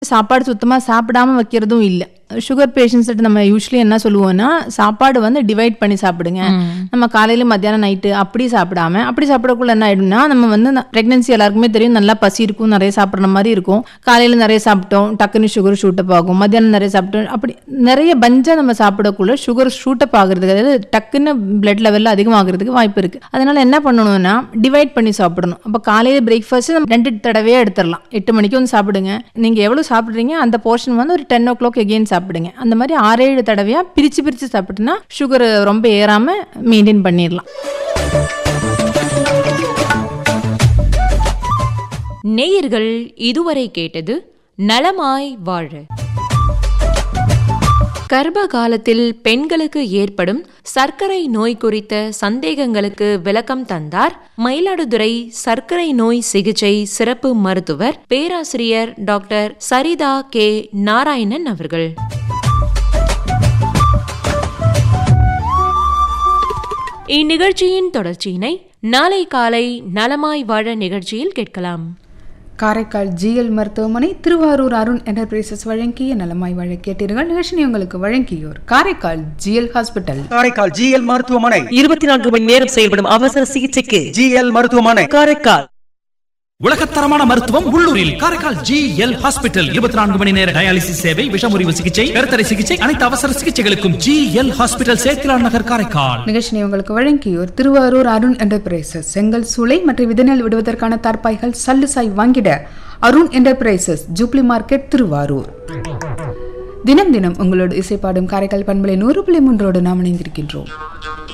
சாப்பாடு சுத்தமாக சாப்பிடாம வைக்கிறதும் இல்லை சுகர் பேஷண்ட்ஸ்கிட்ட நம்ம யூஸ்வலி என்ன சொல்லுவோம்னா சாப்பாடு வந்து டிவைட் பண்ணி சாப்பிடுங்க நம்ம காலையில மத்தியானம் நைட்டு அப்படி சாப்பிடாம அப்படி சாப்பிடக்குள்ள என்ன ஆயிடும்னா நம்ம வந்து ப்ரெக்னன்சி எல்லாருக்குமே தெரியும் நல்லா பசி இருக்கும் நிறைய சாப்பிட்ற மாதிரி இருக்கும் காலையில நிறைய சாப்பிட்டோம் டக்குன்னு சுகர் ஷூட்டப் ஆகும் மத்தியானம் நிறைய சாப்பிட்டோம் அப்படி நிறைய பஞ்சா நம்ம சாப்பிடக்குள்ள சுகர் ஷூட்டப் ஆகுறதுக்கு அதாவது டக்குன்னு பிளட் லெவலில் அதிகமாகிறதுக்கு வாய்ப்பு இருக்கு அதனால என்ன பண்ணணும்னா டிவைட் பண்ணி சாப்பிடணும் அப்போ காலையில பிரேக்ஃபாஸ்ட் நம்ம ரெண்டு தடவையே எடுத்துடலாம் எட்டு மணிக்கு வந்து சாப்பிடுங்க நீங்க எவ்வளவு சாப்பிட்றீங்க அந்த போர்ஷன் வந்து ஒரு டென் ஓ கிளாக் எகெயின் சாப்பிடுங்க அந்த மாதிரி ஆறேழு தடவையா பிரிச்சு பிரிச்சு சாப்பிட்டுனா சுகர் ரொம்ப ஏறாம மெயின்டைன் பண்ணிடலாம் நேயர்கள் இதுவரை கேட்டது நலமாய் வாழ கர்ப்ப காலத்தில் பெண்களுக்கு ஏற்படும் சர்க்கரை நோய் குறித்த சந்தேகங்களுக்கு விளக்கம் தந்தார் மயிலாடுதுறை சர்க்கரை நோய் சிகிச்சை சிறப்பு மருத்துவர் பேராசிரியர் டாக்டர் சரிதா கே நாராயணன் அவர்கள் இந்நிகழ்ச்சியின் தொடர்ச்சியினை நாளை காலை நலமாய் வாழ நிகழ்ச்சியில் கேட்கலாம் காரைக்கால் ஜிஎல் மருத்துவமனை திருவாரூர் அருண் என்டர்பிரைசஸ் வழங்கிய நலமாய் வாழ கேட்டீர்கள் நிகழ்ச்சியை உங்களுக்கு வழங்கியோர் Karaikal GL hospital Karaikal GL மருத்துவமனை இருபத்தி நான்கு மணி நேரம் செயல்படும் அவசர சிகிச்சைக்கு ஜிஎல் மருத்துவமனை காரைக்கால் உலகத்தரமான மருத்துவம் உள்ளூரில் காரைக்கால் ஜி எல் ஹாஸ்பிட்டல் இருபத்தி நான்கு மணி நேர டயாலிசிஸ் சேவை விஷமுறிவு சிகிச்சை கருத்தடை சிகிச்சை அனைத்து அவசர சிகிச்சைகளுக்கும் G L hospital Sethilan Nagar Karaikal நிகழ்ச்சியை உங்களுக்கு வழங்கியோர் திருவாரூர் அருண் என்டர்பிரைசஸ் செங்கல் சூளை மற்றும் விதநெல் விடுவதற்கான தார்ப்பாய்கள் சல்லுசாய் வாங்கிட Arun enterprises jubilee market Thiruvarur தினம் தினம் உங்களோடு இசைப்பாடும் காரைக்கால் பண்பலை நூறு புள்ளி மூன்றோடு நாம் இணைந்திருக்கின்றோம்